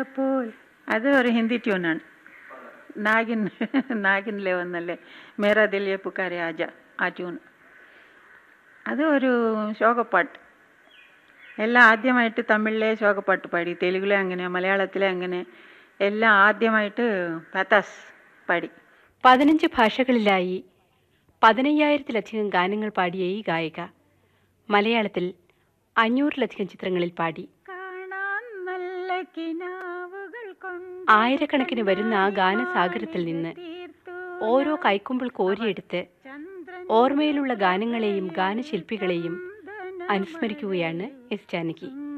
പോൽ അത് ഒരു ഹിന്ദി ട്യൂണാണ് നാഗിൻ നാഗിനിലെ വന്നല്ലേ മേരാ ദിലിയെ പുക്കാരെ ആജ ആ ട്യൂൺ അത് ഒരു ശോകപ്പാട്ട് എല്ലാം ആദ്യമായിട്ട് തമിഴിലെ ശോകപ്പാട്ട് പാടി തെലുങ്കിലെ അങ്ങനെ മലയാളത്തിലെ അങ്ങനെ എല്ലാം ആദ്യമായിട്ട് പത്താസ് പാടി പതിനഞ്ച് ഭാഷകളിലായി പതിനയ്യായിരത്തിലധികം ഗാനങ്ങൾ പാടിയ ഈ ഗായിക മലയാളത്തിൽ അഞ്ഞൂറിലധികം ചിത്രങ്ങളിൽ പാടി കാണാൻ നല്ല കിനാവുകൾ കൊണ്ട് ആയിരക്കണക്കിന് വരുന്ന ആ ഗാനസാഗരത്തിൽ നിന്ന് തീർത്തു ഓരോ കൈക്കുമ്പിൾ കോരിയെടുത്ത് ചന്ദ്രൻ ഓർമ്മയിലുള്ള ഗാനങ്ങളെയും ഗാനശില്പികളെയും അനുസ്മരിക്കുകയാണ് എസ് ജാനകി